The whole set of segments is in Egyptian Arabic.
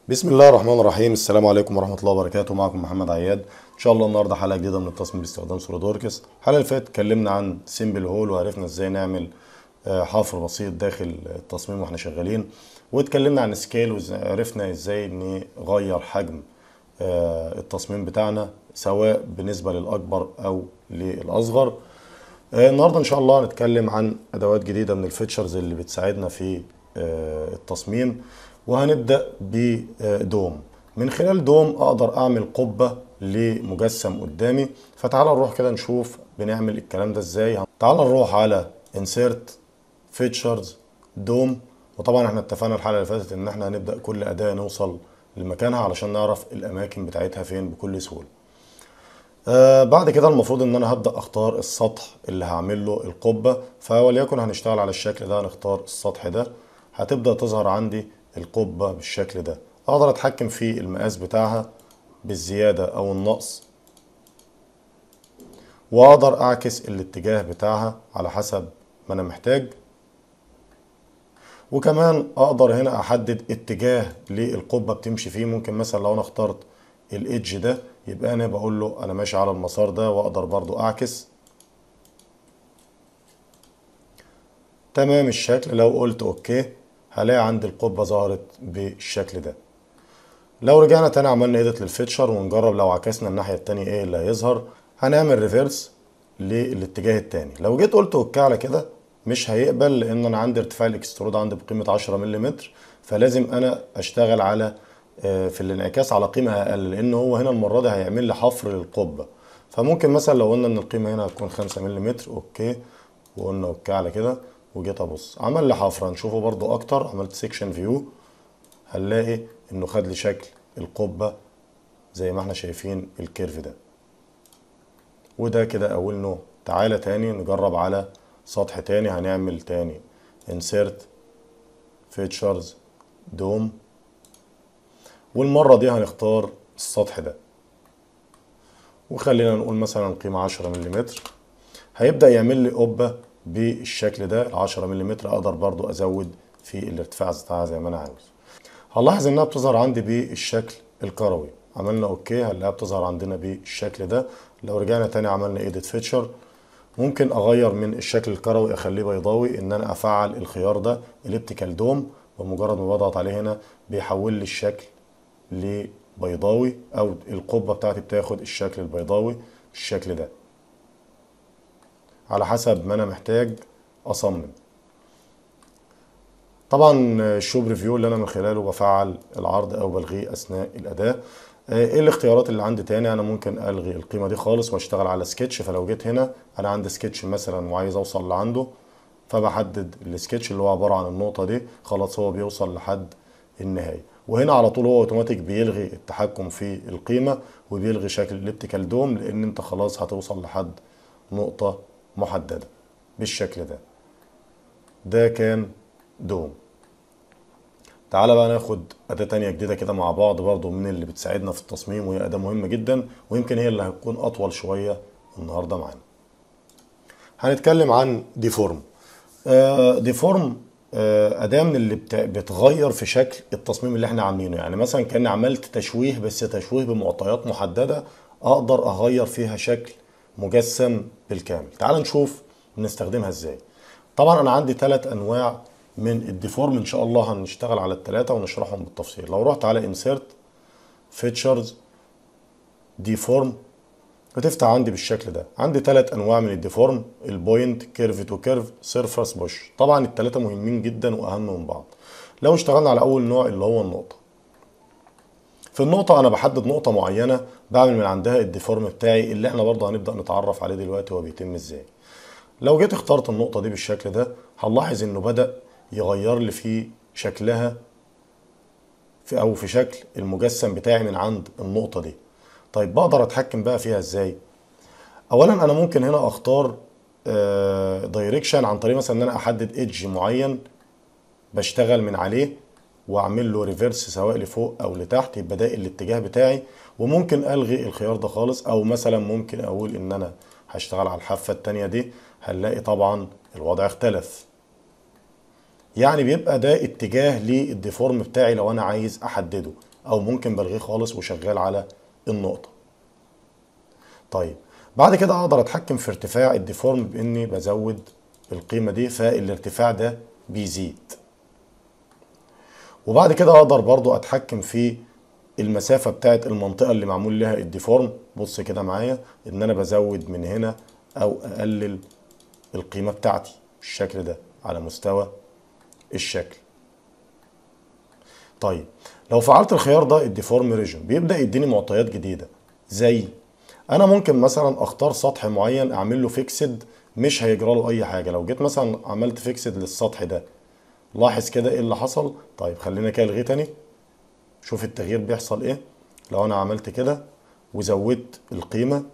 بسم الله الرحمن الرحيم السلام عليكم ورحمه الله وبركاته معكم محمد عياد ان شاء الله النهارده حلقه جديده من التصميم باستخدام سوليد وركس الحلقه اللي فاتت اتكلمنا عن سيمبل هول وعرفنا ازاي نعمل آه، حفر بسيط داخل التصميم واحنا شغالين واتكلمنا عن سكيل وعرفنا ازاي نغير حجم آه، التصميم بتاعنا سواء بالنسبه للاكبر او للاصغر آه، النهارده ان شاء الله هنتكلم عن ادوات جديده من الفيتشرز اللي بتساعدنا في آه، التصميم وهنبدا بدوم من خلال دوم اقدر اعمل قبه لمجسم قدامي فتعال نروح كده نشوف بنعمل الكلام ده ازاي تعال نروح على insert features دوم وطبعا احنا اتفقنا الحلقه اللي فاتت ان احنا هنبدا كل اداه نوصل لمكانها علشان نعرف الاماكن بتاعتها فين بكل سهوله آه بعد كده المفروض ان انا هبدا اختار السطح اللي هعمل له القبه فوليكن هنشتغل على الشكل ده هنختار السطح ده هتبدا تظهر عندي القبه بالشكل ده اقدر اتحكم في المقاس بتاعها بالزياده او النقص واقدر اعكس الاتجاه بتاعها على حسب ما انا محتاج وكمان اقدر هنا احدد اتجاه للقبه بتمشي فيه ممكن مثلا لو انا اخترت الايدج ده يبقى انا بقول له انا ماشي على المسار ده واقدر برضو اعكس تمام الشكل لو قلت اوكي هلاقي عندي القبة ظهرت بالشكل ده لو رجعنا تاني عملنا ايديت للفيتشر ونجرب لو عكسنا الناحية التانية ايه اللي هيظهر هنعمل ريفيرس للاتجاه التاني لو جيت قلت اوكي على كده مش هيقبل لان انا عندي ارتفاع الاكسترود عندي بقيمة 10 ملم فلازم انا اشتغل على آه، في الانعكاس على قيمة اقل لان هو هنا المرة دي هيعمل لي حفر للقبة فممكن مثلا لو قلنا ان القيمة هنا هتكون 5 ملم اوكي وقلنا اوكي على كده وجيت ابص عمل لي حفره نشوفه برضو اكتر عملت سيكشن فيو هنلاقي انه خد لي شكل القبه زي ما احنا شايفين الكيرف ده وده كده اول نوع تعالى تاني نجرب على سطح تاني هنعمل تاني insert features دوم والمرة دي هنختار السطح ده وخلينا نقول مثلا قيمة 10 ملم هيبدأ يعمل لي قبة بالشكل ده ال 10 ملم اقدر برضو ازود في الارتفاع بتاعها زي ما انا عاوز هنلاحظ انها بتظهر عندي بالشكل الكروي عملنا اوكي هنلاقيها بتظهر عندنا بالشكل ده لو رجعنا تاني عملنا ايديت فيتشر ممكن اغير من الشكل الكروي اخليه بيضاوي ان انا افعل الخيار ده اليبتيكال دوم بمجرد ما بضغط عليه هنا بيحول لي الشكل لبيضاوي او القبه بتاعتي بتاخد الشكل البيضاوي بالشكل ده على حسب ما انا محتاج اصمم طبعا الشوب ريفيو اللي انا من خلاله بفعل العرض او بلغيه اثناء الاداء ايه الاختيارات اللي عندي تاني انا ممكن الغي القيمه دي خالص واشتغل على سكتش فلو جيت هنا انا عندي سكتش مثلا وعايز اوصل لعنده فبحدد السكتش اللي هو عباره عن النقطه دي خلاص هو بيوصل لحد النهايه وهنا على طول هو اوتوماتيك بيلغي التحكم في القيمه وبيلغي شكل الابتيكال دوم لان انت خلاص هتوصل لحد نقطه محددة بالشكل ده ده كان دوم تعالى بقى ناخد أداة تانية جديدة كده مع بعض برضو من اللي بتساعدنا في التصميم وهي أداة مهمة جدا ويمكن هي اللي هتكون أطول شوية النهاردة معانا هنتكلم عن ديفورم آه ديفورم آه أداة من اللي بت- بتغير في شكل التصميم اللي احنا عاملينه يعني مثلا كأني عملت تشويه بس تشويه بمعطيات محددة أقدر أغير فيها شكل مجسم بالكامل تعال نشوف بنستخدمها ازاي طبعا انا عندي ثلاث انواع من الديفورم ان شاء الله هنشتغل على الثلاثه ونشرحهم بالتفصيل لو رحت على انسيرت فيتشرز ديفورم هتفتح عندي بالشكل ده عندي ثلاث انواع من الديفورم البوينت كيرف تو كيرف سيرفس بوش طبعا الثلاثه مهمين جدا واهم من بعض لو اشتغلنا على اول نوع اللي هو النقطه في النقطة أنا بحدد نقطة معينة بعمل من عندها الديفورم بتاعي اللي احنا برضه هنبدأ نتعرف عليه دلوقتي هو بيتم ازاي. لو جيت اخترت النقطة دي بالشكل ده هنلاحظ انه بدأ يغير لي في شكلها في أو في شكل المجسم بتاعي من عند النقطة دي. طيب بقدر أتحكم بقى فيها ازاي؟ أولا أنا ممكن هنا أختار دايركشن عن طريق مثلا إن أنا أحدد ايدج معين بشتغل من عليه واعمل له ريفرس سواء لفوق او لتحت يبقى ده الاتجاه بتاعي وممكن الغي الخيار ده خالص او مثلا ممكن اقول ان انا هشتغل على الحافه التانيه دي هنلاقي طبعا الوضع اختلف يعني بيبقى ده اتجاه للديفورم بتاعي لو انا عايز احدده او ممكن بلغيه خالص وشغال على النقطه طيب بعد كده اقدر اتحكم في ارتفاع الديفورم باني بزود القيمه دي فالارتفاع ده بيزيد وبعد كده اقدر برضو اتحكم في المسافه بتاعت المنطقه اللي معمول لها الديفورم بص كده معايا ان انا بزود من هنا او اقلل القيمه بتاعتي بالشكل ده على مستوى الشكل طيب لو فعلت الخيار ده الديفورم ريجن بيبدا يديني معطيات جديده زي انا ممكن مثلا اختار سطح معين اعمل له فيكسد مش هيجرى له اي حاجه لو جيت مثلا عملت فيكسد للسطح ده لاحظ كده ايه اللي حصل طيب خلينا كده الغيه تاني شوف التغيير بيحصل ايه لو انا عملت كده وزودت القيمه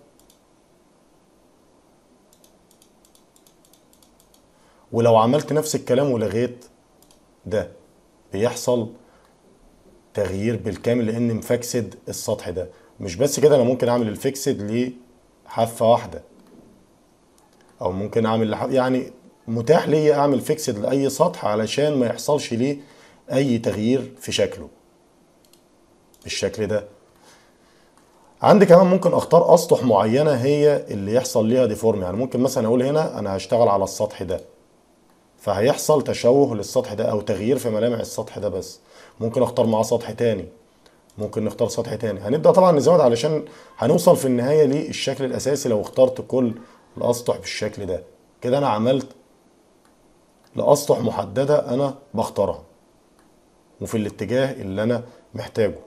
ولو عملت نفس الكلام ولغيت ده بيحصل تغيير بالكامل لان مفكسد السطح ده مش بس كده انا ممكن اعمل الفيكسد لحافه واحده او ممكن اعمل لح... يعني متاح لي اعمل فيكسد لاي سطح علشان ما يحصلش ليه اي تغيير في شكله بالشكل ده عندي كمان ممكن اختار اسطح معينه هي اللي يحصل ليها ديفورم يعني ممكن مثلا اقول هنا انا هشتغل على السطح ده فهيحصل تشوه للسطح ده او تغيير في ملامح السطح ده بس ممكن اختار معاه سطح تاني ممكن نختار سطح تاني هنبدا طبعا نزود علشان هنوصل في النهايه للشكل الاساسي لو اخترت كل الاسطح بالشكل ده كده انا عملت لاسطح محدده انا بختارها وفي الاتجاه اللي انا محتاجه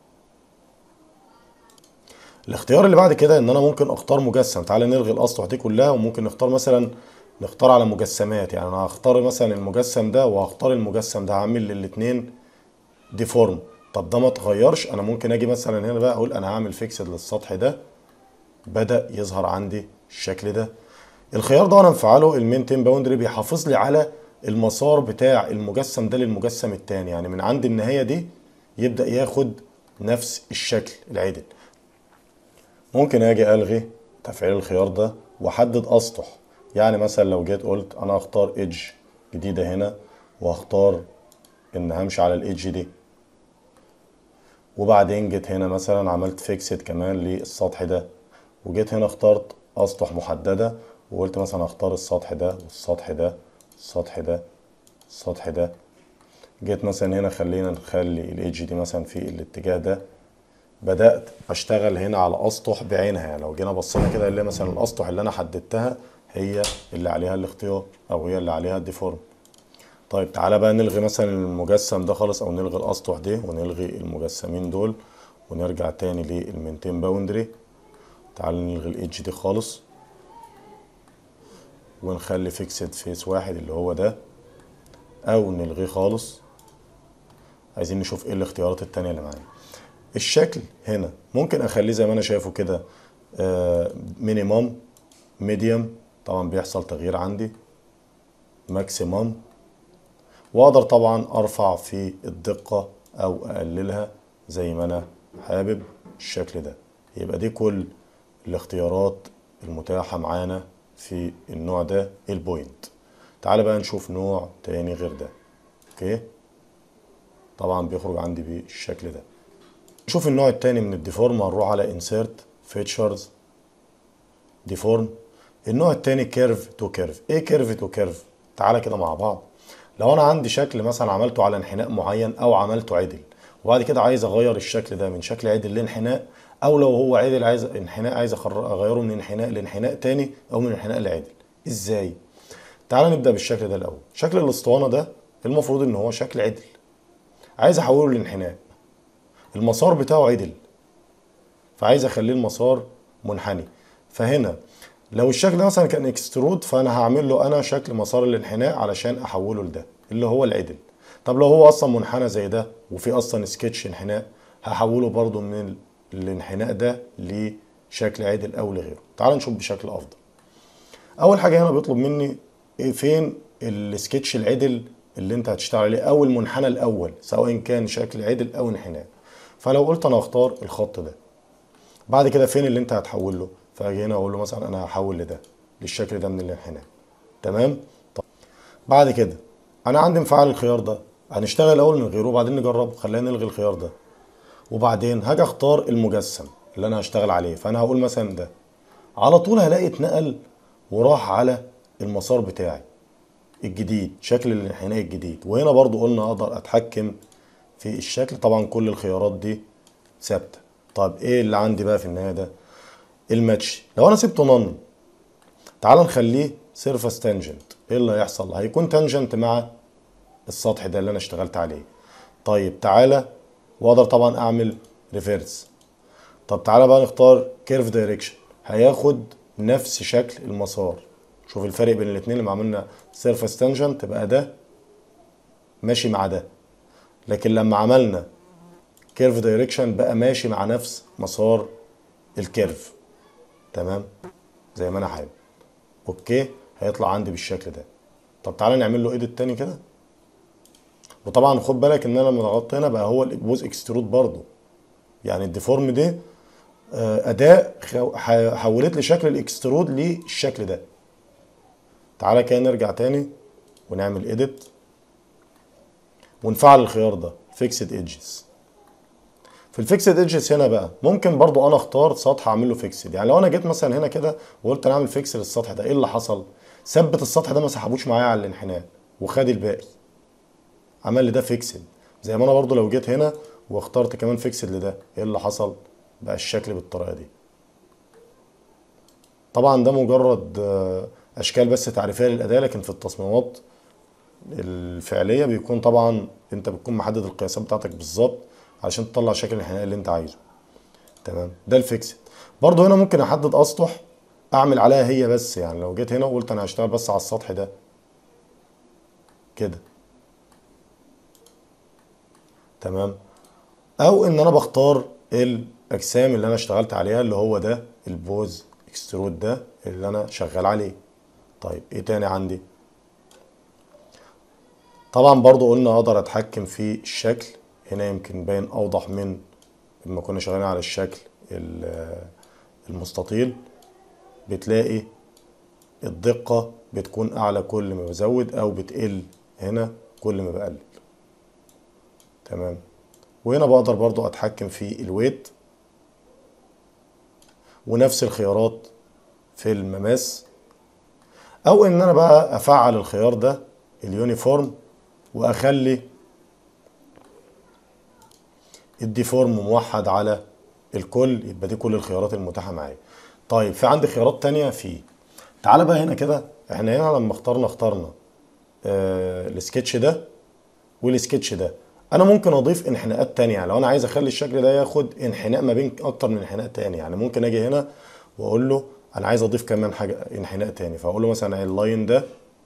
الاختيار اللي بعد كده ان انا ممكن اختار مجسم تعالى نلغي الاسطح دي كلها وممكن نختار مثلا نختار على مجسمات يعني انا هختار مثلا المجسم ده وهختار المجسم ده هعمل للاثنين ديفورم طب ده ما اتغيرش انا ممكن اجي مثلا هنا بقى اقول انا هعمل فيكسد للسطح ده بدا يظهر عندي الشكل ده الخيار ده وانا مفعله المينتين باوندري بيحافظ لي على المسار بتاع المجسم ده للمجسم التاني يعني من عند النهايه دي يبدا ياخد نفس الشكل العدل ممكن اجي الغي تفعيل الخيار ده واحدد اسطح يعني مثلا لو جيت قلت انا هختار ايدج جديده هنا وهختار ان همشي على الايدج دي وبعدين جيت هنا مثلا عملت فيكسد كمان للسطح ده وجيت هنا اخترت اسطح محدده وقلت مثلا هختار السطح ده والسطح ده السطح ده السطح ده جيت مثلا هنا خلينا نخلي الايدج دي مثلا في الاتجاه ده بدات اشتغل هنا على اسطح بعينها يعني لو جينا بصينا كده نلاقي مثلا الاسطح اللي انا حددتها هي اللي عليها الاختيار او هي اللي عليها الديفورم طيب تعالى بقى نلغي مثلا المجسم ده خالص او نلغي الاسطح دي ونلغي المجسمين دول ونرجع تاني للمنتين باوندري تعالى نلغي الايدج دي خالص ونخلي فيكسد فيس واحد اللي هو ده او نلغيه خالص عايزين نشوف ايه الاختيارات التانية اللي معانا الشكل هنا ممكن اخليه زي ما انا شايفه كده مينيمم ميديوم طبعا بيحصل تغيير عندي ماكسيمم واقدر طبعا ارفع في الدقة او اقللها زي ما انا حابب الشكل ده يبقى دي كل الاختيارات المتاحة معانا في النوع ده البوينت تعال بقى نشوف نوع تاني غير ده اوكي طبعا بيخرج عندي بالشكل ده نشوف النوع التاني من الديفورم هنروح على insert features ديفورم النوع التاني كيرف تو كيرف ايه كيرف تو كيرف تعالى كده مع بعض لو انا عندي شكل مثلا عملته على انحناء معين او عملته عدل وبعد كده عايز اغير الشكل ده من شكل عدل لانحناء او لو هو عدل عايز انحناء عايز اغيره من انحناء لانحناء تاني او من انحناء لعدل ازاي تعال نبدا بالشكل ده الاول شكل الاسطوانه ده المفروض ان هو شكل عدل عايز احوله لانحناء المسار بتاعه عدل فعايز اخليه المسار منحني فهنا لو الشكل ده مثلا كان اكسترود فانا هعمل له انا شكل مسار الانحناء علشان احوله لده اللي هو العدل طب لو هو اصلا منحنى زي ده وفي اصلا سكتش انحناء هحوله برضو من الانحناء ده لشكل عدل او لغيره تعال نشوف بشكل افضل اول حاجه هنا بيطلب مني فين السكتش العدل اللي انت هتشتغل عليه او المنحنى الاول سواء كان شكل عدل او انحناء فلو قلت انا هختار الخط ده بعد كده فين اللي انت هتحول له فاجي هنا اقول له مثلا انا هحول لده للشكل ده من الانحناء تمام طيب. بعد كده انا عندي مفعل الخيار ده هنشتغل الاول من غيره وبعدين نجربه خلينا نلغي الخيار ده وبعدين هاجي اختار المجسم اللي انا هشتغل عليه فانا هقول مثلا ده على طول هلاقي اتنقل وراح على المسار بتاعي الجديد شكل الانحناء الجديد وهنا برضو قلنا اقدر اتحكم في الشكل طبعا كل الخيارات دي ثابته طب ايه اللي عندي بقى في النهايه ده الماتش لو انا سبته نون تعال نخليه سيرفس تانجنت ايه اللي هيحصل هيكون تانجنت مع السطح ده اللي انا اشتغلت عليه طيب تعالى واقدر طبعا اعمل ريفيرس طب تعالى بقى نختار كيرف دايركشن هياخد نفس شكل المسار شوف الفرق بين الاثنين لما عملنا سيرفس تانجنت بقى ده ماشي مع ده لكن لما عملنا كيرف دايركشن بقى ماشي مع نفس مسار الكيرف تمام زي ما انا حابب اوكي هيطلع عندي بالشكل ده طب تعالى نعمل له ايديت تاني كده وطبعا خد بالك ان انا لما ضغطت هنا بقى هو البوز اكسترود برضو يعني الديفورم دي آه، اداة خو- ح- حولت لي شكل الاكسترود للشكل ده تعالى كده نرجع تاني ونعمل ايديت ونفعل الخيار ده فيكسد ايدجز في الفيكسد ايدجز هنا بقى ممكن برضو انا اختار سطح اعمل له فيكسد يعني لو انا جيت مثلا هنا كده وقلت انا اعمل فيكس للسطح ده ايه اللي حصل ثبت السطح ده ما سحبوش معايا على الانحناء وخد الباقي عمل لي ده فيكسد زي ما انا برضو لو جيت هنا واخترت كمان فيكسد لده ايه اللي حصل بقى الشكل بالطريقه دي طبعا ده مجرد آه، اشكال بس تعريفيه للاداه لكن في التصميمات الفعليه بيكون طبعا انت بتكون محدد القياسات بتاعتك بالظبط علشان تطلع شكل الانحناء اللي انت عايزه تمام ده الفيكسد برضو هنا ممكن احدد اسطح اعمل عليها هي بس يعني لو جيت هنا وقلت انا هشتغل بس على السطح ده كده تمام او ان انا بختار الاجسام اللي انا اشتغلت عليها اللي هو ده البوز اكسترود ده اللي انا شغال عليه طيب ايه تاني عندي طبعا برضو قلنا اقدر اتحكم في الشكل هنا يمكن باين اوضح من لما كنا شغالين على الشكل ال- المستطيل بتلاقي الدقة بتكون اعلى كل ما بزود او بتقل هنا كل ما بقلل تمام وهنا بقدر برضو اتحكم في الويت ونفس الخيارات في المماس او ان انا بقى افعل الخيار ده اليونيفورم واخلي الديفورم موحد على الكل يبقى دي كل الخيارات المتاحه معايا طيب في عندي خيارات تانية في تعالى بقى هنا كده احنا هنا لما اخترنا اخترنا آه السكتش ده والسكتش ده انا ممكن اضيف انحناءات تانية يعني لو انا عايز اخلي الشكل ده ياخد انحناء ما بين اكتر من انحناء تاني يعني ممكن اجي هنا واقول له انا عايز اضيف كمان حاجه انحناء تاني فاقول له مثلا اللاين ده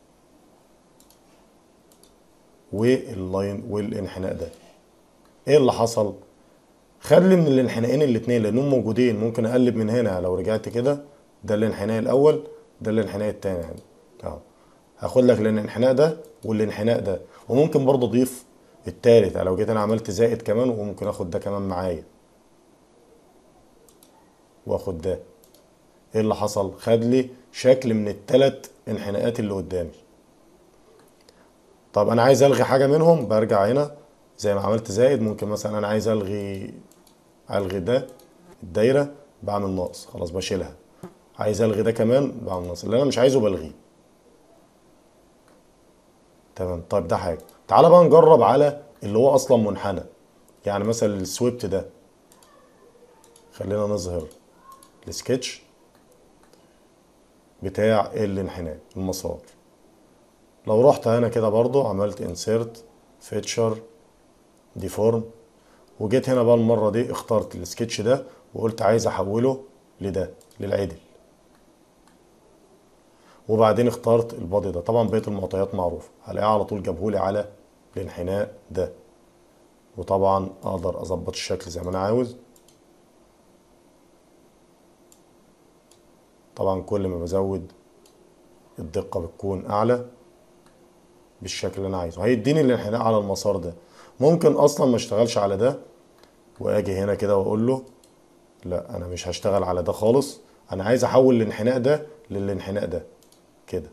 واللاين والانحناء ده ايه اللي حصل خد لي من الانحناءين الاتنين لانهم موجودين ممكن اقلب من هنا لو رجعت كده ده الانحناء الاول ده الانحناء التاني يعني اهو هاخد لك الانحناء ده والانحناء ده وممكن برضه اضيف التالت يعني لو جيت انا عملت زائد كمان وممكن اخد ده كمان معايا واخد ده ايه اللي حصل خد لي شكل من التلات انحناءات اللي قدامي طب انا عايز الغي حاجه منهم برجع هنا زي ما عملت زائد ممكن مثلا انا عايز الغي الغي ده الدايره بعمل ناقص خلاص بشيلها عايز الغي ده كمان بعمل ناقص اللي انا مش عايزه بلغيه تمام طيب ده حاجه تعالى بقى نجرب على اللي هو اصلا منحنى يعني مثلا السويبت ده خلينا نظهر السكتش بتاع الانحناء المسار لو رحت هنا كده برضو عملت انسيرت فيتشر ديفورم وجيت هنا بقى المره دي اخترت السكتش ده وقلت عايز احوله لده للعدل وبعدين اخترت البادي ده طبعا بقيه المعطيات معروفه هلاقيها على طول جابهولي على الانحناء ده وطبعا اقدر اظبط الشكل زي ما انا عاوز طبعا كل ما بزود الدقه بتكون اعلى بالشكل اللي انا عايزه هيديني الانحناء على المسار ده ممكن اصلا ما اشتغلش على ده واجي هنا كده واقول له لا انا مش هشتغل على ده خالص انا عايز احول الانحناء ده للانحناء ده كده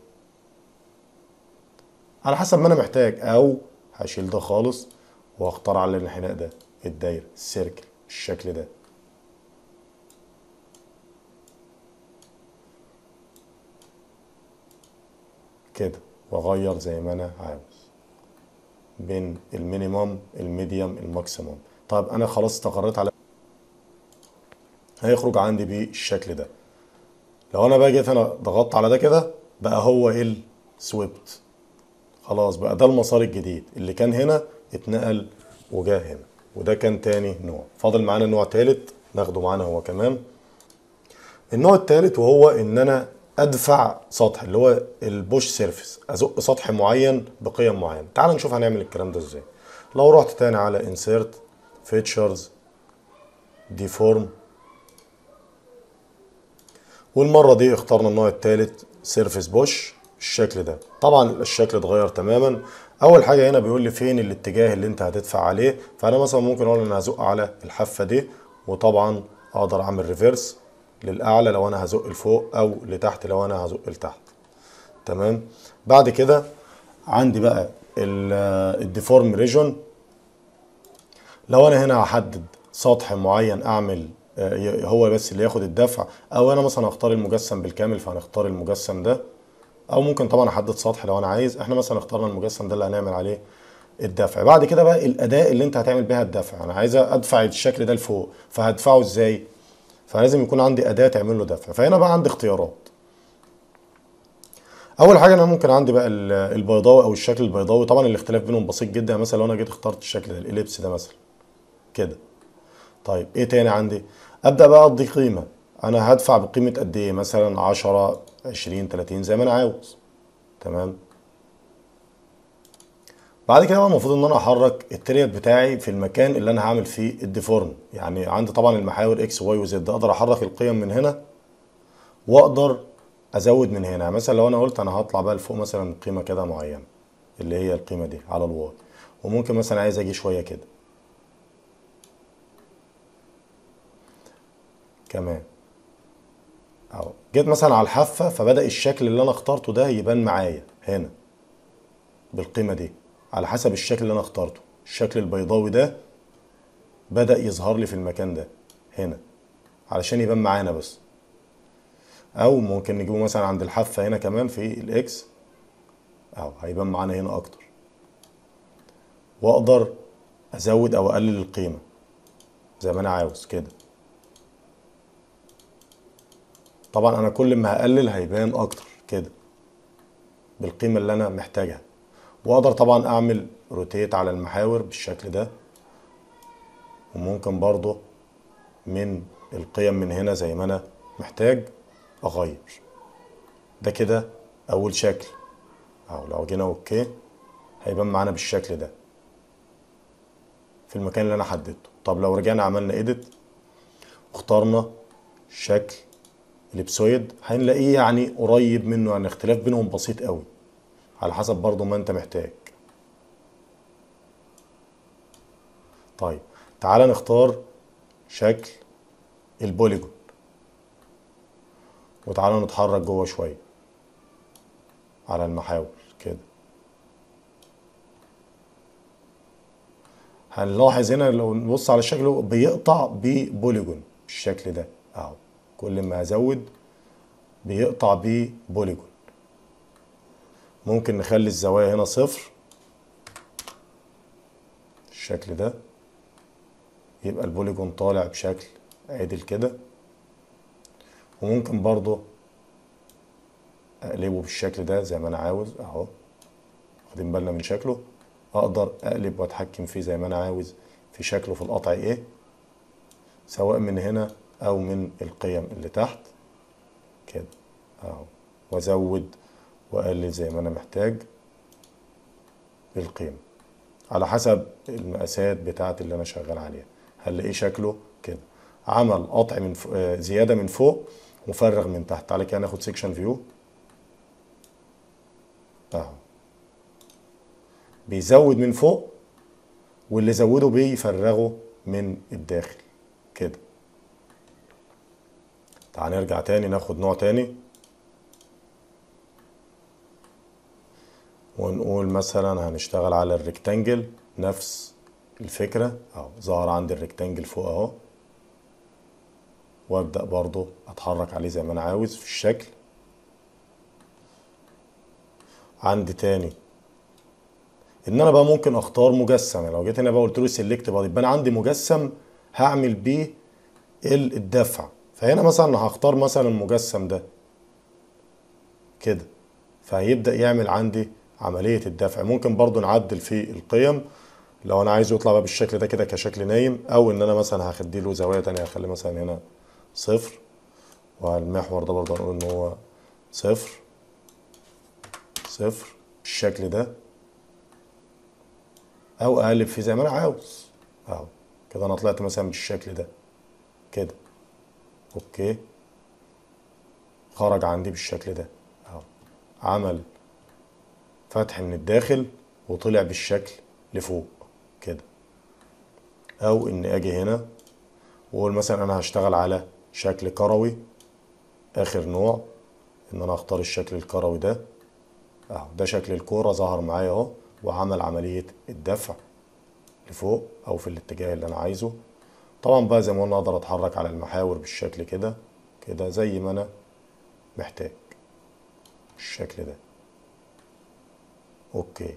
على حسب ما انا محتاج او هشيل ده خالص واختار على الانحناء ده الدايره السيركل بالشكل ده كده واغير زي ما انا عاوز بين المينيمم الميديوم الماكسيمم طيب انا خلاص استقريت على هيخرج عندي بالشكل ده لو انا بقى جيت انا ضغطت على ده كده بقى هو السويبت خلاص بقى ده المسار الجديد اللي كان هنا اتنقل وجاه هنا وده كان تاني نوع فاضل معانا نوع تالت ناخده معانا هو كمان النوع التالت وهو ان انا ادفع سطح اللي هو البوش سيرفيس ازق سطح معين بقيم معينه تعال نشوف هنعمل الكلام ده ازاي لو رحت تاني على انسيرت فيتشرز ديفورم والمره دي اخترنا النوع الثالث سيرفيس بوش الشكل ده طبعا الشكل اتغير تماما اول حاجه هنا بيقول لي فين الاتجاه اللي انت هتدفع عليه فانا مثلا ممكن اقول انا هزق على الحافه دي وطبعا اقدر اعمل ريفيرس للاعلى لو انا هزق لفوق او لتحت لو انا هزق لتحت تمام بعد كده عندي بقى الديفورم ريجون لو انا هنا هحدد سطح معين اعمل آه، هو بس اللي ياخد الدفع او انا مثلا اختار المجسم بالكامل فهنختار المجسم ده او ممكن طبعا احدد سطح لو انا عايز احنا مثلا اخترنا المجسم ده اللي هنعمل عليه الدفع بعد كده بقى الاداه اللي انت هتعمل بيها الدفع انا عايز ادفع الشكل ده لفوق فهدفعه ازاي فلازم يكون عندي اداه تعمل له دفع فهنا بقى عندي اختيارات اول حاجه انا ممكن عندي بقى ال- البيضاوي او الشكل البيضاوي طبعا الاختلاف بينهم بسيط جدا مثلا لو انا جيت اخترت الشكل ده الاليبس ده مثلا كده طيب ايه تاني عندي ابدا بقى ادي قيمه انا هدفع بقيمه قد ايه مثلا 10 20 30 زي ما انا عاوز تمام بعد كده بقى المفروض ان انا احرك التريت بتاعي في المكان اللي انا هعمل فيه الديفورم يعني عندي طبعا المحاور اكس واي وزد اقدر احرك القيم من هنا واقدر ازود من هنا مثلا لو انا قلت انا هطلع بقى لفوق مثلا قيمه كده معينه اللي هي القيمه دي على الواي وممكن مثلا عايز اجي شويه كده كمان اهو جيت مثلا على الحافه فبدا الشكل اللي انا اخترته ده يبان معايا هنا بالقيمه دي على حسب الشكل اللي انا اخترته الشكل البيضاوي ده بدا يظهر لي في المكان ده هنا علشان يبان معانا بس او ممكن نجيبه مثلا عند الحافه هنا كمان في الاكس اهو هيبان معانا هنا اكتر واقدر ازود او اقلل القيمه زي ما انا عاوز كده طبعا انا كل ما هقلل هيبان اكتر كده بالقيمه اللي انا محتاجها واقدر طبعا اعمل روتيت على المحاور بالشكل ده وممكن برضه من القيم من هنا زي ما انا محتاج اغير ده كده اول شكل اهو لو جينا اوكي هيبان معانا بالشكل ده في المكان اللي انا حددته طب لو رجعنا عملنا ايديت واخترنا شكل الابسويد هنلاقيه يعني قريب منه يعني اختلاف بينهم بسيط قوي على حسب برضو ما انت محتاج طيب تعال نختار شكل البوليجون وتعالى نتحرك جوه شويه على المحاور كده هنلاحظ هنا لو نبص على الشكل هو بيقطع ببوليجون بالشكل ده اهو كل ما ازود بيقطع ببوليجون ممكن نخلي الزوايا هنا صفر الشكل ده يبقى البوليجون طالع بشكل عدل كده وممكن برضو اقلبه بالشكل ده زي ما انا عاوز اهو واخدين بالنا من شكله اقدر اقلب واتحكم فيه زي ما انا عاوز في شكله في القطع ايه سواء من هنا او من القيم اللي تحت كده اهو وازود واقلل زي ما انا محتاج القيمة على حسب المقاسات بتاعت اللي انا شغال عليها هنلاقيه شكله كده عمل قطع من فوق زياده من فوق وفرغ من تحت تعالى كده ناخد سيكشن فيو اهو بيزود من فوق واللي زوده بيفرغه من الداخل كده تعال نرجع تاني ناخد نوع تاني ونقول مثلا هنشتغل على الريكتانجل نفس الفكرة اهو ظهر عندي الريكتانجل فوق اهو وابدأ برضو اتحرك عليه زي ما انا عاوز في الشكل عندي تاني ان انا بقى ممكن اختار مجسم يعني لو جيت هنا بقى قلت له سيلكت بقى يبقى انا عندي مجسم هعمل بيه الدفع فهنا مثلا هختار مثلا المجسم ده كده فهيبدأ يعمل عندي عملية الدفع ممكن برضو نعدل في القيم لو انا عايزه يطلع بقى بالشكل ده كده كشكل نايم او ان انا مثلا هخدي له زوايا تانية هخلي مثلا هنا صفر والمحور ده برضه هنقول ان هو صفر صفر بالشكل ده او اقلب فيه زي ما انا عاوز اهو كده انا طلعت مثلا بالشكل ده كده اوكي خرج عندي بالشكل ده اهو عمل فتح من الداخل وطلع بالشكل لفوق كده او ان اجي هنا واقول مثلا انا هشتغل على شكل كروي اخر نوع ان انا اختار الشكل الكروي ده اهو ده شكل الكورة ظهر معايا اهو وعمل عملية الدفع لفوق او في الاتجاه اللي انا عايزه طبعا بقى زي ما قلنا اقدر اتحرك على المحاور بالشكل كده كده زي ما انا محتاج بالشكل ده اوكي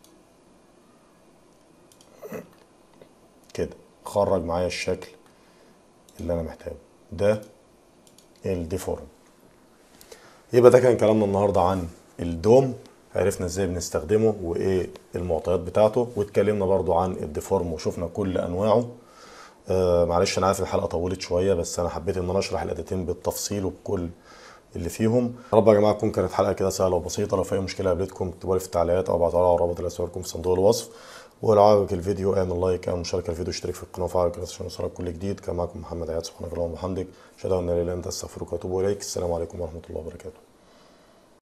كده خرج معايا الشكل اللي انا محتاجه ده الديفورم يبقى ده كان كلامنا النهارده عن الدوم عرفنا ازاي بنستخدمه وايه المعطيات بتاعته واتكلمنا برضو عن الديفورم وشفنا كل انواعه آه معلش انا عارف الحلقه طولت شويه بس انا حبيت ان انا اشرح الاداتين بالتفصيل وبكل اللي فيهم يا رب يا جماعه تكون كانت حلقه كده سهله وبسيطه لو في اي مشكله قابلتكم اكتبوا لي في التعليقات او ابعتوا لي على رابط الاسفل لكم في صندوق الوصف ولو عجبك الفيديو اعمل لايك او مشاركه الفيديو اشترك في القناه وفعل الجرس عشان يوصلك كل جديد كان معكم محمد عياد سبحانك اللهم وبحمدك اشهد ان لا اله الا انت استغفرك واتوب اليك السلام عليكم ورحمه الله وبركاته